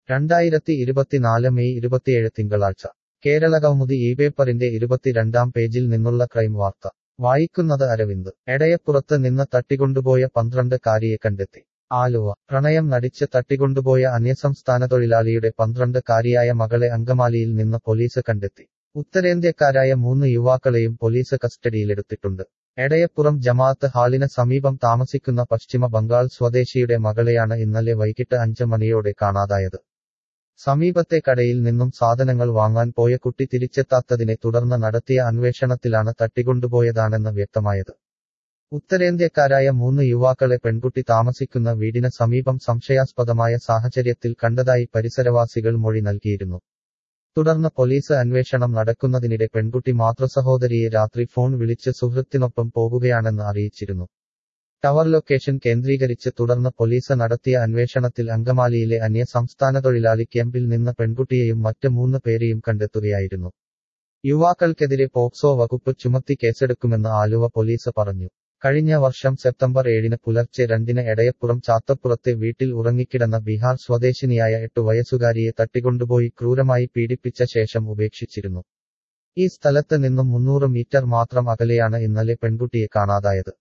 രണ്ടായിരത്തി ഇരുപത്തിനാല് മെയ് ഇരുപത്തിയേഴ് തിങ്കളാഴ്ച കേരള കൗമുദി ഈ പേപ്പറിന്റെ ഇരുപത്തിരണ്ടാം പേജിൽ നിന്നുള്ള ക്രൈം വാർത്ത വായിക്കുന്നത് അരവിന്ദ് എടയപ്പുറത്ത് നിന്ന് തട്ടിക്കൊണ്ടുപോയ പന്ത്രണ്ട് കാരിയെ കണ്ടെത്തി ആലുവ പ്രണയം നടിച്ച് തട്ടിക്കൊണ്ടുപോയ അന്യസംസ്ഥാന തൊഴിലാളിയുടെ പന്ത്രണ്ട് കാരിയായ മകളെ അങ്കമാലിയിൽ നിന്ന് പോലീസ് കണ്ടെത്തി ഉത്തരേന്ത്യക്കാരായ മൂന്ന് യുവാക്കളെയും പോലീസ് കസ്റ്റഡിയിലെടുത്തിട്ടുണ്ട് എടയപ്പുറം ജമാഅത്ത് ഹാളിന് സമീപം താമസിക്കുന്ന പശ്ചിമ ബംഗാൾ സ്വദേശിയുടെ മകളെയാണ് ഇന്നലെ വൈകിട്ട് അഞ്ച് മണിയോടെ കാണാതായത് സമീപത്തെ കടയിൽ നിന്നും സാധനങ്ങൾ വാങ്ങാൻ പോയ കുട്ടി തിരിച്ചെത്താത്തതിനെ തുടർന്ന് നടത്തിയ അന്വേഷണത്തിലാണ് തട്ടിക്കൊണ്ടുപോയതാണെന്ന് വ്യക്തമായത് ഉത്തരേന്ത്യക്കാരായ മൂന്ന് യുവാക്കളെ പെൺകുട്ടി താമസിക്കുന്ന വീടിന് സമീപം സംശയാസ്പദമായ സാഹചര്യത്തിൽ കണ്ടതായി പരിസരവാസികൾ മൊഴി നൽകിയിരുന്നു തുടർന്ന് പോലീസ് അന്വേഷണം നടക്കുന്നതിനിടെ പെൺകുട്ടി മാതൃസഹോദരിയെ രാത്രി ഫോൺ വിളിച്ച് സുഹൃത്തിനൊപ്പം പോകുകയാണെന്ന് അറിയിച്ചിരുന്നു ടവർ ലൊക്കേഷൻ കേന്ദ്രീകരിച്ച് തുടർന്ന് പോലീസ് നടത്തിയ അന്വേഷണത്തിൽ അങ്കമാലിയിലെ അന്യ സംസ്ഥാന തൊഴിലാളി ക്യാമ്പിൽ നിന്ന് പെൺകുട്ടിയെയും മറ്റ് മൂന്ന് പേരെയും കണ്ടെത്തുകയായിരുന്നു യുവാക്കൾക്കെതിരെ പോക്സോ വകുപ്പ് ചുമത്തി കേസെടുക്കുമെന്ന് ആലുവ പോലീസ് പറഞ്ഞു കഴിഞ്ഞ വർഷം സെപ്റ്റംബർ ഏഴിന് പുലർച്ചെ രണ്ടിന് എടയപ്പുറം ചാത്തപ്പുറത്തെ വീട്ടിൽ ഉറങ്ങിക്കിടന്ന ബീഹാർ സ്വദേശിനിയായ എട്ടു വയസ്സുകാരിയെ തട്ടിക്കൊണ്ടുപോയി ക്രൂരമായി പീഡിപ്പിച്ച ശേഷം ഉപേക്ഷിച്ചിരുന്നു ഈ സ്ഥലത്ത് നിന്നും മുന്നൂറ് മീറ്റർ മാത്രം അകലെയാണ് ഇന്നലെ പെൺകുട്ടിയെ കാണാതായത്